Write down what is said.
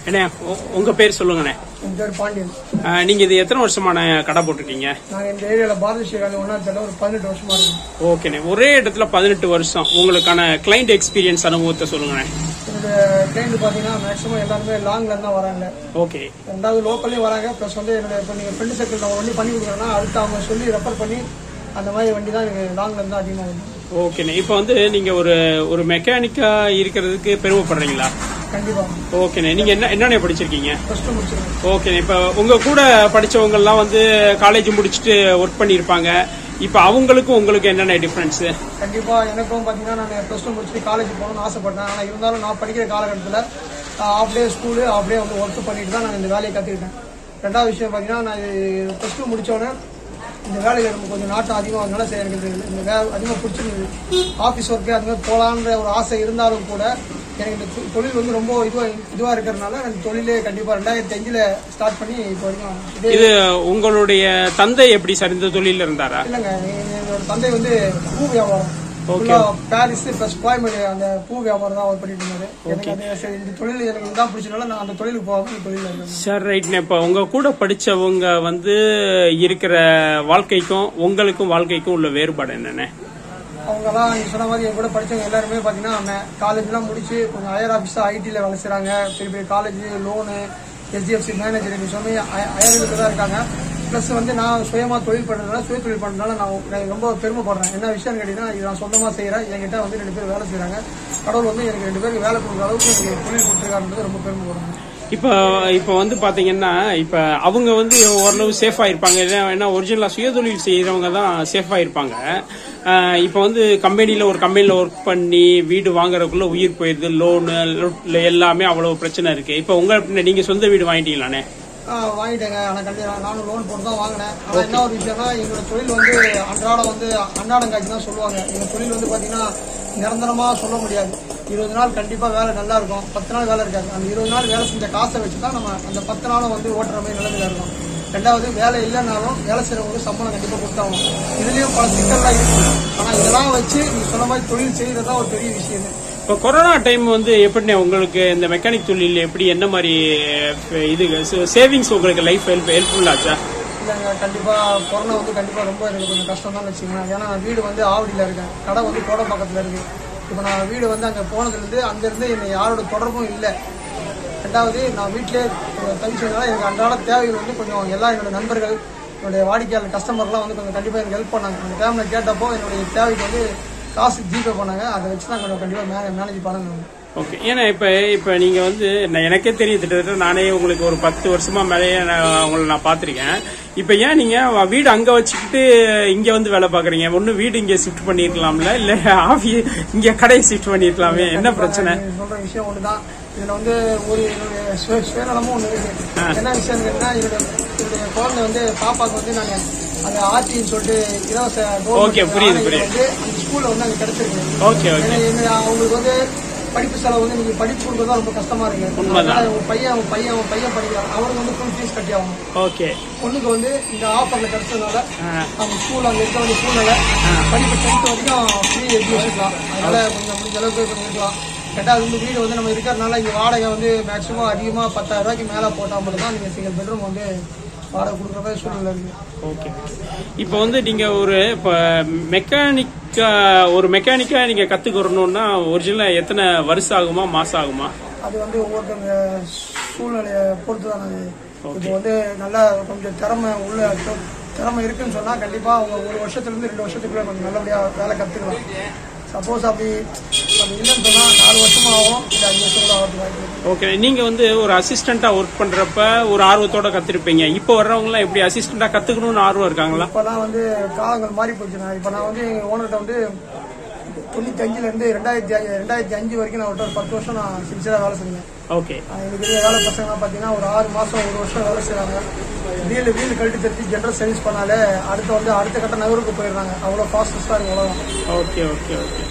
அண்ணே உ- உங்க பேர் சொல்லுங்கண்ணே என் பேர் பாண்டியன் ஆஹ், நீங்க இது எத்தனை வருஷமான கடை போட்டிருக்கீங்க நாங்கள் இந்த ஏரியாவில் பாரதி ஸ்ரீகாந்தி ஒன்றாம் ஒரு பதினெட்டு வருஷமா இருக்கோம் ஓகேண்ணே ஒரே இடத்துல பதினெட்டு வருஷம் உங்களுக்கான கிளைண்ட் எக்ஸ்பீரியன்ஸ் அனுபவத்தை சொல்லுங்கண்ணே என்னோட கிளைண்ட் பார்த்தீங்கன்னா மேக்ஸிமம் எல்லாருமே லாங்ல இருந்து தான் வராங்க ஓகே ரெண்டாவது லோக்கல்லையும் வராங்க ப்ளஸ் வந்து என்னோட இப்போ நீங்கள் ஃப்ரெண்டு சர்க்கிள் நான் ஒரு வண்டி பண்ணி கொடுக்குறேன்னா அடுத்து அவங்க சொல்லி ரெஃபர் பண்ணி அந்த மாதிரி வண்டி தான் எனக்கு லாங்ல இருந்து தான் அதிகமாக வருது ஓகேண்ணே இப்போ வந்து நீங்க ஒரு ஒரு மெக்கானிக்கா இருக்கிறதுக்கு பெருமைப்படுறீங்களா கண்டிப்பாக ஓகேண்ணே நீங்க என்ன என்னண்ணே படிச்சிருக்கீங்க ஃபர்ஸ்ட் முடிச்சிருக்கேன் ஓகேண்ணே இப்போ உங்க கூட படிச்சவங்க எல்லாம் வந்து காலேஜ் முடிச்சுட்டு ஒர்க் பண்ணியிருப்பாங்க இப்போ அவங்களுக்கும் உங்களுக்கு என்னென்ன டிஃபரன்ஸ் கண்டிப்பாக எனக்கும் பார்த்தீங்கன்னா நான் ப்ளஸ் டூ முடிச்சுட்டு காலேஜ் போகணும்னு ஆசைப்பட்டேன் ஆனால் இருந்தாலும் நான் படிக்கிற காலகட்டத்தில் half day school half day வந்து ஒர்க் பண்ணிட்டு தான் நான் இந்த வேலையை கற்றுக்கிட்டேன் ரெண்டாவது விஷயம் பார்த்தீங்கன்னா நான் ப்ளஸ் டூ முடித்தோடனே இந்த வேலையில் நம்ம கொஞ்சம் நாட்டம் அதிகமாக அதனால சரி எனக்கு இந்த- இந்த வேலை அதிகமாக பிடிச்சிருந்தது ஆஃபீஸ் ஒர்க்கு அது மாதிரி போகலான்ற ஒரு ஆசை இருந்தாலும் கூட எனக்கு இந்த தொ- தொழில் வந்து ரொம்ப இதுவாக இதுவாக இருக்கிறதுனால அந்த தொழிலே கண்டிப்பாக ரெண்டாயிரத்தி அஞ்சில் ஸ்டார்ட் பண்ணி இப்போ வரைக்கும் இதே இது உங்களுடைய தந்தை எப்படி சார் இந்த தொழில இருந்தாரா இல்லைங்க எங்க- என்னோட தந்தை வந்து பூ வியாபாரம் ஃபுல்லா பாரிஸ் பிளஸ் கோயம்பேடு அந்த பூ வியாபாரம் தான் அவர் பண்ணிட்டு இருந்தாரு எனக்கு அது சரி இந்த தொழில் எனக்கு தான் பிடிச்சனால நான் அந்த தொழிலுக்கு போகாம இந்த தொழில் இருக்கேன் சார் ரைட்ண்ணே இப்போ உங்க கூட படிச்சவங்க வந்து இருக்கிற வாழ்க்கைக்கும் உங்களுக்கும் வாழ்க்கைக்கும் உள்ள வேறுபாடு என்னண்ணே அவங்கெல்லாம் நீங்க சொன்ன மாதிரி என் கூட படிச்சவங்க எல்லாருமே பாத்தீங்கன்னா காலேஜ்லாம் முடிச்சு கொஞ்சம் ஹையர் ஆஃபீஸா ஐடியில் வேலை செய்றாங்க பெரிய பெரிய காலேஜ் லோனு எஸ்டிஎஃப்சி மேனேஜர் நீங்க சொன்ன ஹையர் தான் இருக்காங்க ப்ளஸ் வந்து நான் சுயமா தொழில் பண்றதுனால சுய தொழில் பண்றதுனால நான் நான் ரொம்ப பெருமைப்படுறேன் என்ன விஷயம் கேட்டீங்கன்னா இது நான் சொந்தமா செய்யறேன் என்கிட்ட வந்து ரெண்டு பேர் வேலை செய்றாங்க கடவுள் வந்து எனக்கு ரெண்டு பேருக்கு வேலை கொடுக்குற அளவுக்கு எனக்கு தொழில் கொடுத்துருக்காருன்றது ரொம்ப பெருமைப்படுறேன் இப்போ இப்போ வந்து பாத்தீங்கன்னா இப்போ அவங்க வந்து ஓரளவு சேஃபா இருப்பாங்க ஏன்னா- ஏன்னா ஒரிஜினலா சுயதொழில் செய்யறவங்க தான் சேஃபா இருப்பாங்க ஆஹ் இப்போ வந்து கம்பெனில ஒரு கம்பெனில ஒர்க் பண்ணி வீடு வாங்குறதுக்குள்ள உயிர் போயிருது லோனு எல்லாமே அவ்வளவு பிரச்சனை இருக்கு இப்போ உங்க நீங்க சொந்த வீடு வாங்கிட்டீங்களாண்ணே ஆ, வாங்கிட்டேங்க ஆனால் கண்டிப்பாக நானும் லோன் போட்டு தான் வாங்கினேன் ஆனால் என்ன ஒரு விஷயம்னா எங்களோட தொழில் வந்து அன்றாடம் வந்து அன்னாடங்காட்சி தான் சொல்லுவாங்க எங்கள் தொழில் வந்து பார்த்தீங்கன்னா நிரந்தரமாக சொல்ல முடியாது இருபது நாள் கண்டிப்பாக வேலை நல்லா இருக்கும் பத்து நாள் வேலை இருக்காது அந்த இருபது நாள் வேலை செஞ்ச காசை வச்சு தான் நம்ம அந்த பத்து நாளும் வந்து ஓட்டுற மாதிரி நிலைமையில இருக்கும் ரெண்டாவது வேலை இல்லைனாலும் வேலை செய்கிறவங்களுக்கு சம்பளம் கண்டிப்பாக கொடுத்தாகும் இதுலேயும் பல சிக்கல்லாம் இருக்கு ஆனால் இதெல்லாம் வச்சு நீ சொன்ன மாதிரி தொழில் செய்கிறது தான் ஒரு பெரிய விஷயம் இப்போ கொரோனா டைம் வந்து எப்படிண்ணே உங்களுக்கு இந்த மெக்கானிக் தொழில் எப்படி என்ன மாதிரி அஹ், இது சேவிங்ஸ் உங்களுக்கு லைஃப் ஹெல்ப் ஹெல்ப்ஃபுல்லாச்சா இல்லைங்க கண்டிப்பாக கொரோனா வந்து கண்டிப்பாக ரொம்ப எனக்கு கொஞ்சம் கஷ்டம் தான் வச்சுக்கோங்களேன் ஏன்னா நான் வீடு வந்து ஆவடியில் இருக்கேன் கடை வந்து கோடம்பாக்கத்தில் இருக்கு இப்போ நான் வீடு வந்து அங்கே போனதுலேருந்து அங்கேருந்து என்னை யாரோட தொடர்பும் இல்லை ரெண்டாவது நான் வீட்டிலே தவிச்சதுனால எனக்கு அன்றாட தேவைகள் வந்து கொஞ்சம் எல்லா என்னோட நண்பர்கள் என்னுடைய வாடிக்கையாளர் கஸ்டமர்லாம் வந்து கொஞ்சம் கண்டிப்பாக எனக்கு ஹெல்ப் பண்ணாங்க அந்த டைமில் கேட்டப்போ என்னுடைய தேவைக்கு வந்து காசு ஜிபே பண்ணாங்க அதை வச்சு தான் கொஞ்சம் கண்டிப்பாக மே மேனேஜ் பண்ணணும் ஓகே ஏன்னா இப்ப இப்ப நீங்க வந்து நான் எனக்கே தெரியும் கிட்டத்தட்ட நானே உங்களுக்கு ஒரு பத்து வருஷமா மேலேயே நான் உங்களை நான் பார்த்திருக்கேன் இப்ப ஏன் நீங்க வீடு அங்க வச்சுக்கிட்டு இங்க வந்து வேலை பாக்குறீங்க ஒண்ணு வீடு இங்க ஷிஃப்ட் பண்ணிருக்கலாம்ல இல்ல ஆஃபி இங்க கடையை ஷிஃப்ட் பண்ணிருக்கலாமே என்ன பிரச்சனை நீங்க சொல்ற விஷயம் ஒண்ணுதான் இதுல வந்து ஒரு என்னுடைய சுய- சுயநலமும் ஒண்ணு இருக்கு என்ன விஷயம் கேட்டா என்னுடைய என்னுடைய குழந்தை வந்து பாப்பாக்கு வந்து நாங்க அந்த ஆர்டின்னு சொல்லிட்டு இலவச government Okay, புரியுது, ஆணையம் புரியுது. வந்து அந்த ஸ்கூல்ல வந்து அங்க கிடைச்சிருக்கு ஓகே ஓகே ஏன்னா, என்ன அவங்களுக்கு வந்து படிப்பு செலவு வந்து நீங்க படிப்பு கொடுக்கறதா ரொம்ப கஷ்டமா இருக்கு உண்மைதான். அதனால உங்க பையன் அவன் பையன் அவன் பையன் படிக்கிறான் அவருக்கு வந்து ஃபுல் ஃபீஸ் கட்டி ஆகணும் ஓகே பொண்ணுக்கு வந்து இந்த ஆஃபர்ல கிடைச்சதுனால அவங்க ஸ்கூல் அங்க இருக்க வேண்டிய சூழ்நிலை படிப்பு டென்த் வரைக்கும் ஃப்ரீ எஜுகேஷன் தான் அதனால கொஞ்சம் முடிஞ்ச அளவுக்கு கொஞ்சம் இருக்கலாம் ரெண்டாவது வந்து வீடு வந்து நம்ம இருக்கிறதுனால இங்க வாடகை வந்து மேக்ஸிமம் அதிகமா பத்தாயிரம் ரூபாய்க்கு மேல போட்டா மட்டும் தான் நீங்க சிங்கிள் பெட்ரூம் வந்து வாடகை கொடுக்குற மாதிரி சூழ்நிலை இருக்கு ஓகே இப்போ வந்து நீங்க ஒரு இப்போ மெக்கானிக்கா ஒரு மெக்கானிக்கா நீங்க கத்துக்கிறணும்னா ஒரிஜினலா எத்தனை வருஷம் ஆகுமா மாசம் ஆகுமா அது வந்து ஒவ்வொருத்தவங்க சூழ்நிலையை பொறுத்து தான் அது இப்போ வந்து நல்லா கொஞ்சம் திறமை உள்ள தி- திறமை இருக்குன்னு சொன்னா கண்டிப்பா அவங்க ஒரு வருஷத்துல இருந்து ரெண்டு வருஷத்துக்குள்ள கொஞ்சம் நல்லபடியா வேலை கத்துக்கலாம் சப்போஸ் அப்படி அப்படி இல்லைன்னு சொன்னா நாலு வருஷமா ஆகும் இல்லை அஞ்சு வருஷம் கூட ஆகிறது வாய்ப்பு இருக்கு. ஓகே நீங்க வந்து ஒரு அசிஸ்டண்டா ஒர்க் பண்றப்ப ஒரு ஆர்வத்தோட கத்திருப்பீங்க இப்போ வர்றவங்க எல்லாம் எப்படி அசிஸ்டண்டா கத்துக்கணும்னு ஆர்வம் இருக்காங்களா இப்பெல்லாம் வந்து காலங்கள் மாறி போச்சு நான் இப்போ நான் வந்து எங்கள் ஓனர்கிட்ட வந்து தொண்ணூத்தி அஞ்சுல இருந்து ரெண்டாயிரத்தி அஞ்சு ரெண்டாயிரத்தி அஞ்சு வரைக்கும் நான் அவர்கிட்ட ஒரு பத்து வருஷம் நான் சின்சியராக வேலை செஞ்சேன் ஓகே ஆஹ் எனக்கு இருக்கிற வேலை பசங்க பார்த்தீங்கன்னா ஒரு ஆறு மாசம் ஒரு வருஷம் வேலை செய்றாங்க வீல் வீல் கழட்டி தட்டி ஜென்ரல் சர்வீஸ் பண்ணாலே அடுத்து வந்து அடுத்த கட்ட நகருக்கு போயிடுறாங்க அவ்வளோ ஃபாஸ்டஸ்டாக இருக்கு உலகம் ஓகே ஓகே ஓகே